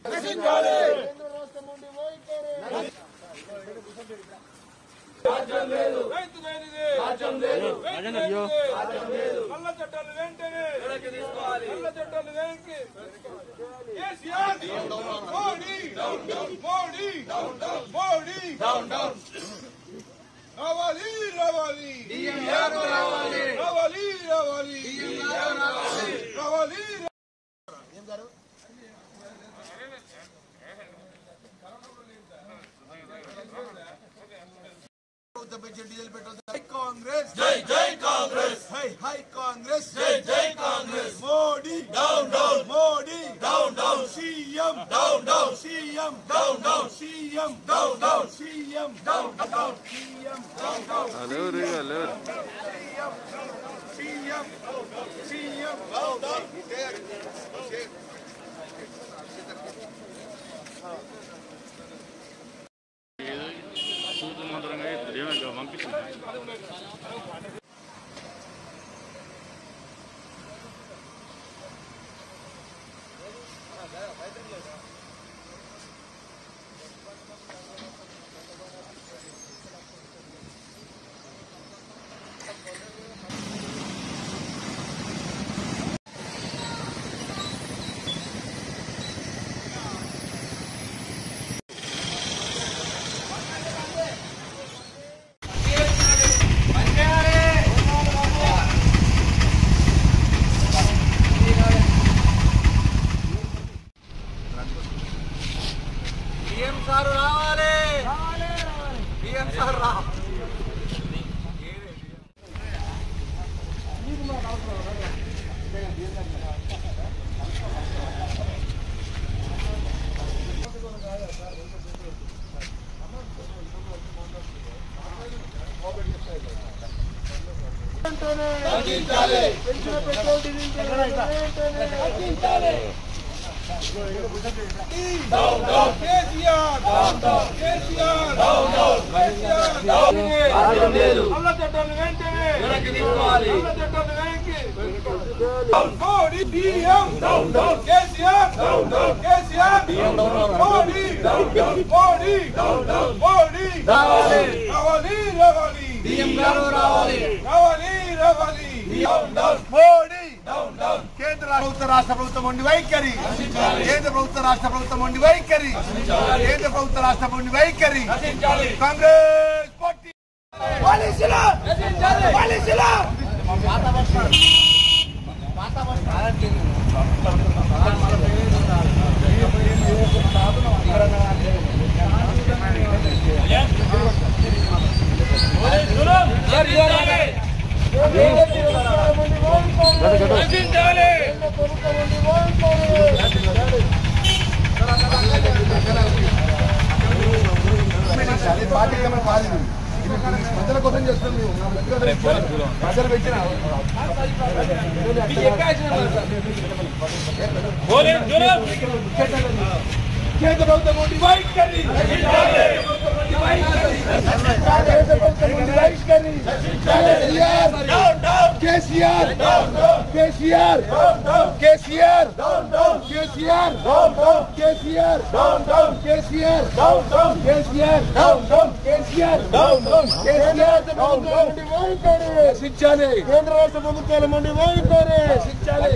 కేంద్ర రాష్ట్ర మండి వైఖరి రైతు వేదిదే రాజ్యం లేదు రాజ్యం లేదు నల్ల చట్టాలు వెంటనే వెనక్కి తీసుకోవాలి నల్ల చట్టాలు వెనక్కి కేసీఆర్ మోడీ మోడీ మోడీ రావాలి రావాలి రావాలి రావాలి రావాలి రావాలి హై కాంగ్రెస్ జై జై కాంగ్రెస్ హై హై కాంగ్రెస్ జై జై Congress Modi down down Modi down down CM down down CM down down CM down down CM down down CM down down CM CM down down సూచన మాత్రంగా ఏమైనా పంపిస్తుంది సీఎం సార్ రావాలి సీఎం సార్ రా పెంచిన పెట్రోల్ డీజిల్ వెంటనే కేసీఆర్ కేసీఆర్ నల్ల చట్టాలు వెంటనే వెనక్కి తీసుకోవాలి నల్ల చట్టాలు వెనక్కి మోడీ సీఎం కేసీఆర్ కేసీఆర్ మోడీ మోడీ మోడీ రావాలి రావాలి రావాలి రావాలి రావాలి మోడీ కేంద్ర ప్రభుత్వ రాష్ట్ర ప్రభుత్వం ఉండి వైఖరి కేంద్ర ప్రభుత్వ రాష్ట్ర ప్రభుత్వం ఉండి వైఖరి కేంద్ర ప్రభుత్వ రాష్ట్ర ఉండి వైఖరి కాంగ్రెస్ పార్టీ పార్టీ ఏమైనా పాలేదు ప్రజల కోసం చేస్తాం మేము ప్రజలు పెట్టిన కేంద్ర ప్రభుత్వం ఉండి వైఖరి కేంద్ర ప్రభుత్వం ఉండి వైఖరి కేసీఆర్ కేసీఆర్ కేసీఆర్ కేసీఆర్ కేసీఆర్ కేసీఆర్ కేసీఆర్ కేసీఆర్ కేసీఆర్ రచించాలి కేంద్ర రాష్ట్ర ప్రభుత్వాల మండి వైఖరి రచించాలి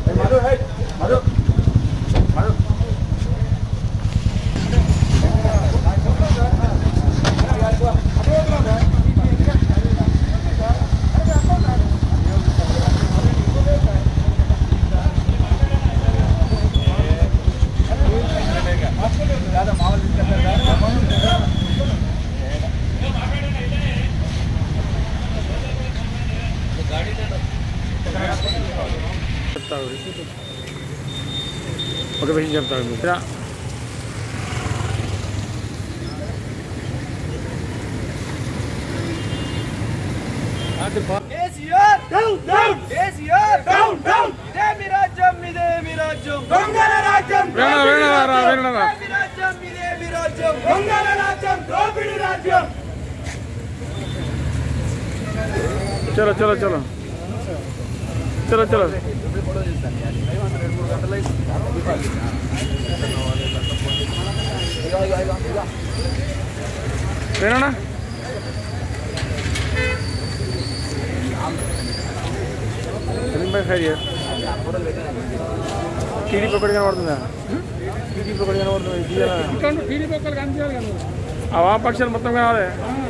చెప్తావు ఒక విషయం చెప్తాడు మిత్ర KCR down down KCR down down ఇదే మీ రాజ్యం ఇదే మీ రాజ్యం దొంగల రాజ్యం వేణ వేణవారా వేణవా ఇదే మీ రాజ్యం ఇదే మీ రాజ్యం దొంగల రాజ్యం దోపిడి రాజ్యం చలో చలో చలో చలో చలో ఏనా సలీం భాయ్ ఖైర్ టీడీపీ ఒకటి కనబడుతుందా టీడీపీ ఒకటి కనబడుతుంది ఇది టీడీపీ ఒక్కరు కనిపించాలి కదా ఆ వామపక్షాలు మొత్తం కావాలి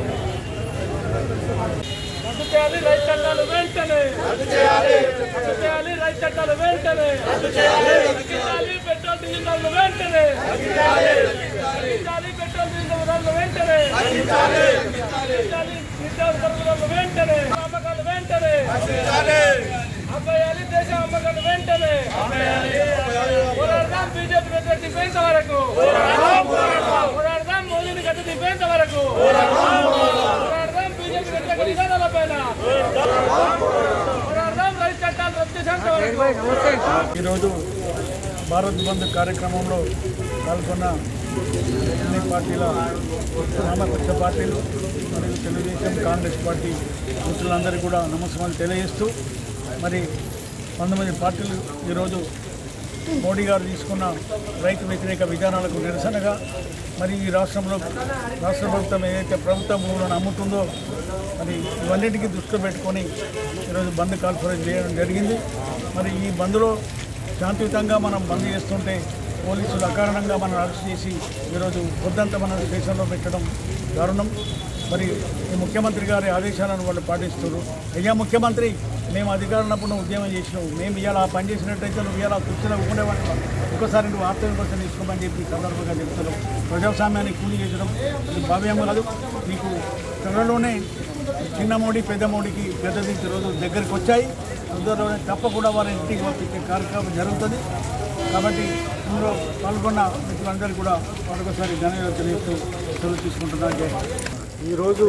రద్దు చేయాలి రైతు చట్టాలు వెంటనే రద్దు చేయాలి రద్దు చేయాలి రైతు చట్టాలు వెంటనే రద్దు చేయాలి తగ్గించాలి పెట్రోల్ డీజిల్ ధరలు వెంటనే తగ్గించాలి తగ్గించాలి పెట్రోల్ డీజిల్ ధరలు వెంటనే తగ్గించాలి తగ్గించాలి నిత్యావసర ధరలు వెంటనే అమ్మకాలు వెంటనే అబ్బాయాలి దేశ అమ్మకాలు వెంటనే పోరాడదాం బీజేపీ వ్యతిరేక దింపేంత వరకు పోరాడదాం మోదీని గట్టి దింపేంత వరకు పోరాడదాం బీజేపీ వ్యతిరేక విధానాల పైన పోరాడదాం రైతు చట్టాలు రద్దు చేసేంత వరకు ఈరోజు భారత్ బంద్ కార్యక్రమంలో పాల్గొన్న అన్ని పార్టీల వామపక్ష పార్టీలు మరియు తెలుగుదేశం కాంగ్రెస్ పార్టీ మిత్రులందరికీ కూడా నమస్కారం తెలియజేస్తూ మరి పంతొమ్మిది పార్టీలు ఈరోజు మోడీ గారు తీసుకున్న రైతు వ్యతిరేక విధానాలకు నిరసనగా మరి ఈ రాష్ట్రంలో రాష్ట్ర ప్రభుత్వం ఏదైతే ప్రభుత్వ భూములను అమ్ముతుందో మరి ఇవన్నిటికీ దృష్టిలో పెట్టుకొని ఈరోజు బంద్ కాన్ఫరెన్స్ చేయడం జరిగింది మరి ఈ బంద్లో శాంతియుతంగా మనం బంద్ చేస్తుంటే పోలీసులు అకారణంగా మనం అరెస్ట్ చేసి ఈరోజు పొద్దంతా మన దేశంలో పెట్టడం దారుణం మరి ఈ ముఖ్యమంత్రి గారి ఆదేశాలను వాళ్ళు పాటిస్తున్నారు అయ్యా ముఖ్యమంత్రి మేము అధికారంలో ఉద్యమం చేసినావు మేము ఇవాళ ఆ పని చేసినట్టయితే నువ్వు ఇవాళ కుర్చీలో ఉండేవాడిని ఒకసారి నువ్వు ఆర్థిక కోసం తీసుకోమని చెప్పి ఈ సందర్భంగా చెప్తున్నాం ప్రజాస్వామ్యాన్ని కూలి చేసడం ఇది భావ్యం కాదు నీకు త్వరలోనే చిన్న మోడీ పెద్ద మోడీకి పెద్ద దించి రోజు దగ్గరికి వచ్చాయి తొందరలోనే తప్పకుండా వారి ఇంటికి పంపించే కార్యక్రమం జరుగుతుంది కాబట్టి ఇందులో పాల్గొన్న మిత్రులందరికీ కూడా మరొకసారి ధన్యవాదాలు తెలియజేస్తూ సెలవు తీసుకుంటున్నాను జై హింద్. ఈరోజు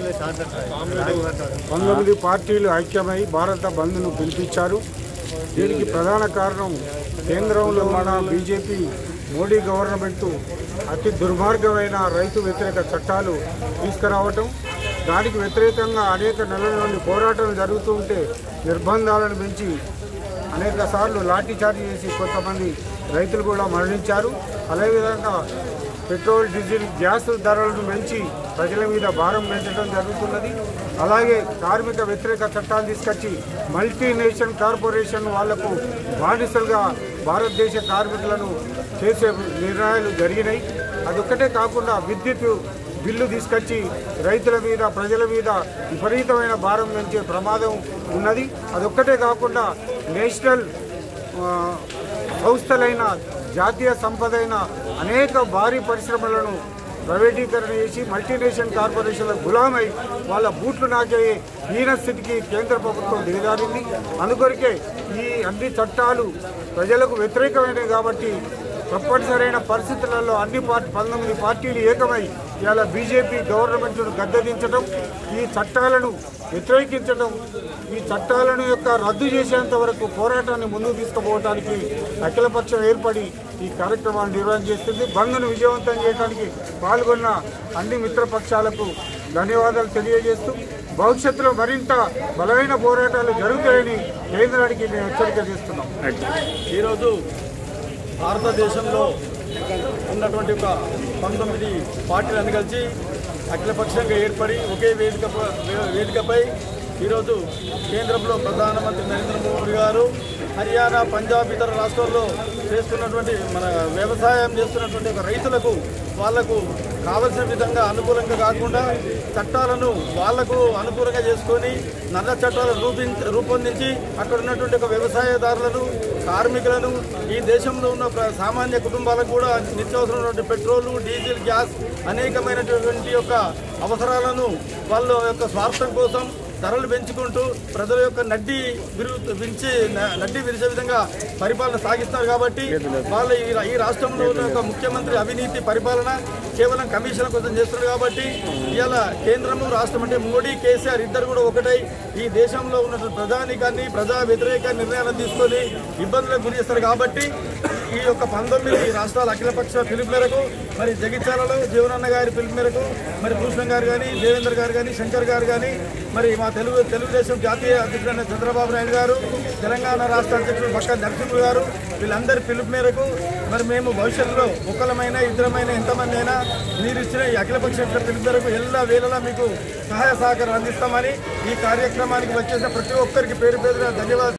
పంతొమ్మిది పార్టీలు ఐక్యమై భారత బంద్ను పిలిపించారు దీనికి ప్రధాన కారణం కేంద్రంలో ఉన్న బీజేపీ మోడీ గవర్నమెంట్ అతి దుర్మార్గమైన రైతు వ్యతిరేక చట్టాలు తీసుకురావటం దానికి వ్యతిరేకంగా అనేక నెలల నుండి పోరాటం జరుగుతూ ఉంటే నిర్బంధాలను పెంచి అనేక సార్లు లాఠీచార్జ్ చేసి కొంతమంది రైతులు కూడా మరణించారు అదేవిధంగా పెట్రోల్ డీజిల్ గ్యాస్ ధరలను పెంచి ప్రజల మీద భారం పెంచడం జరుగుతున్నది అలాగే కార్మిక వ్యతిరేక చట్టాలు తీసుకొచ్చి మల్టీనేషనల్ కార్పొరేషన్ వాళ్లకు బానిసలుగా భారతదేశ కార్మికులను చేసే నిర్ణయాలు జరిగినాయి అదొక్కటే కాకుండా విద్యుత్ బిల్లు తీసుకొచ్చి రైతుల మీద ప్రజల మీద విపరీతమైన భారం పెంచే ప్రమాదం ఉన్నది అదొక్కటే కాకుండా నేషనల్ ఆ, సంస్థలైన జాతీయ సంపద అయిన అనేక భారీ పరిశ్రమలను ప్రైవేటీకరణ చేసి మల్టీనేషనల్ కార్పొరేషన్ల గులామై వాళ్ళ బూట్లు నాకే హీన స్థితికి కేంద్ర ప్రభుత్వం దిగజారింది అందుకొరకే ఈ అన్ని చట్టాలు ప్రజలకు వ్యతిరేకమైనవి కాబట్టి తప్పనిసరైన పరిస్థితులలో అన్ని పార్టీ పంతొమ్మిది పార్టీలు ఏకమై ఇవాళ బీజేపీ గవర్నమెంట్ను గద్దెదించడం ఈ చట్టాలను వ్యతిరేకించడం ఈ చట్టాలను యొక్క రద్దు చేసేంత వరకు పోరాటాన్ని ముందుకు తీసుకుపోవడానికి అఖిలపక్షం ఏర్పడి ఈ కార్యక్రమాన్ని నిర్వహణ చేస్తుంది బంద్ను విజయవంతం చేయడానికి పాల్గొన్న అన్ని మిత్రపక్షాలకు ధన్యవాదాలు తెలియజేస్తూ భవిష్యత్తులో మరింత బలమైన పోరాటాలు జరుగుతాయని కేంద్రానికి మేము హెచ్చరిక చేస్తున్నాం ఈరోజు భారతదేశంలో ఉన్నటువంటి ఒక పంతొమ్మిది పార్టీలను కలిసి అఖిలపక్షంగా ఏర్పడి ఒకే వేదిక వేదికపై ఈరోజు కేంద్రంలో ప్రధానమంత్రి నరేంద్ర మోడీ గారు హర్యానా పంజాబ్ ఇతర రాష్ట్రాల్లో చేస్తున్నటువంటి మన వ్యవసాయం చేస్తున్నటువంటి ఒక రైతులకు వాళ్లకు కావలసిన విధంగా అనుకూలంగా కాకుండా చట్టాలను వాళ్లకు అనుకూలంగా చేసుకొని నల్ల చట్టాలు రూపించ రూపొందించి అక్కడ ఉన్నటువంటి ఒక వ్యవసాయదారులను కార్మికులను ఈ దేశంలో ఉన్న ప్ర- సామాన్య కుటుంబాలకు కూడా నిత్యావసరమైనటువంటి పెట్రోలు డీజిల్ గ్యాస్ అనేకమైనటువంటి యొక్క అవసరాలను వాళ్ళ యొక్క స్వార్థం కోసం ధరలు పెంచుకుంటూ ప్రజల యొక్క నడ్డి విరు విరిచి న- నడ్డి విరిచే విధంగా పరిపాలన సాగిస్తారు కాబట్టి వాళ్ళ ఈ రా- ఈ రాష్ట్రంలో ఉన్న ఒక ముఖ్యమంత్రి అవినీతి పరిపాలన కేవలం కమిషన్ కోసం చేస్తున్నారు కాబట్టి ఇవాళ కేంద్రము రాష్ట్రం అంటే మోడీ కేసీఆర్ ఇద్దరు కూడా ఒకటై ఈ దేశంలో ఉన్న ప్రజానికాన్ని ప్రజా వ్యతిరేక నిర్ణయాలను తీసుకొని ఇబ్బందులకు గురి చేస్తారు కాబట్టి ఈ యొక్క పంతొమ్మిది రాష్ట్రాల అఖిలపక్ష పిలుపు మేరకు మరి జగిత్యాలలో జీవనన్న గారి పిలుపు మేరకు మరి భూషణ్ గారు కానీ దేవేందర్ గారు కానీ శంకర్ గారు కానీ మరి మా తెలుగు తెలుగుదేశం జాతీయ అధ్యక్షుడైన చంద్రబాబు నాయుడు గారు తెలంగాణ రాష్ట్ర అధ్యక్షుడు బక్క నరసింహులు గారు వీళ్ళందరి పిలుపు మేరకు మరి మేము భవిష్యత్తులో ఒకళ్ళమైన ఇద్దరమైన ఎంతమంది అయినా మీరు ఇచ్చిన ఈ అఖిలపక్ష పిలుపు మేరకు ఎల్ల వేళలా మీకు సహాయ సహకారం అందిస్తామని ఈ కార్యక్రమానికి వచ్చేసిన ప్రతి ఒక్కరికి పేరు పేరున ధన్యవాదాలు